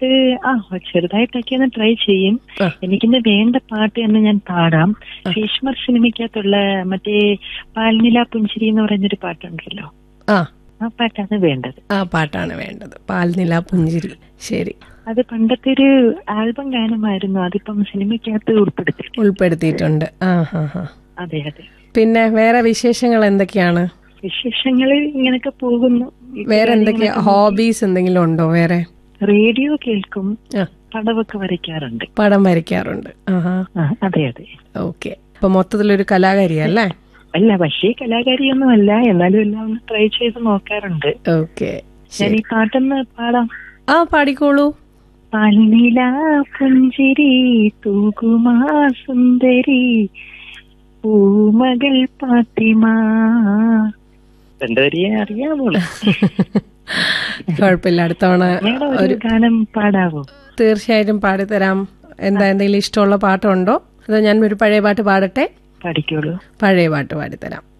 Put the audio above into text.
പാട്ട് ആ ചെറുതായിട്ടൊക്കെ ഒന്ന് ട്രൈ ചെയ്യും ആ. എനിക്കിന്ന് വേണ്ട പാട്ട് എന്ന് ഞാൻ പാടാം ഭീഷ്മർ സിനിമയ്ക്കകത്തുള്ള മറ്റേ പാൽനില പുഞ്ചിരി എന്ന് പറയുന്നൊരു പാട്ടുണ്ടല്ലോ ആ ആ പാട്ടാണ് വേണ്ടത് ആ പാട്ടാണ് വേണ്ടത് പാൽനില പുഞ്ചിരി ശരി അത് പണ്ടത്തെ ഒരു ആൽബം ഗാനമായിരുന്നു അതിപ്പം സിനിമയ്ക്കകത്ത് ഉൾപ്പെടുത്തി ഉൾപ്പെടുത്തിയിട്ടുണ്ട് ആ ഹാ ഹാ അതെ അതെ പിന്നെ വേറെ വിശേഷങ്ങൾ എന്തൊക്കെയാണ് വിശേഷങ്ങള് ഇങ്ങനൊക്കെ പോകുന്നു വേറെ എന്തൊക്കെയാ ഹോബീസ് എന്തെങ്കിലും ഉണ്ടോ വേറെ റേഡിയോ കേൾക്കും ആ പടവൊക്കെ വരയ്ക്കാറുണ്ട് പടം വരയ്ക്കാറുണ്ട് ആഹാ ആ, അതെ അതെ ഓക്കെ അപ്പൊ മൊത്തത്തിലൊരു കലാകാരിയല്ലേ അല്ല പക്ഷേ കലാകാരിയൊന്നും അല്ല എന്നാലും എല്ലാം ഒന്ന് ട്രൈ ചെയ്ത് നോക്കാറുണ്ട് ഓക്കെ ഞാൻ ഈ പാട്ടൊന്ന് പാടാം ആ പാടിക്കോളൂ പള്ളില പുഞ്ചിരി തൂകുമാ സുന്ദരി പൂമകൾ പാത്തിമ രണ്ടുപേരെയെ അറിയാമോളൂ കുഴപ്പമില്ല അടുത്തവണ ഞങ്ങളുടെ ഒരു ഗാനം പാടാവോ തീർച്ചയായിട്ടും പാടിത്തരാം എന്താ എന്തെങ്കിലും ഇഷ്ടമുള്ള പാട്ടുണ്ടോ അതോ ഞാൻ ഒരു പഴയ പാട്ട് പാടട്ടെ പഠിക്കോളൂ പഴയ പാട്ട് പാടിത്തരാം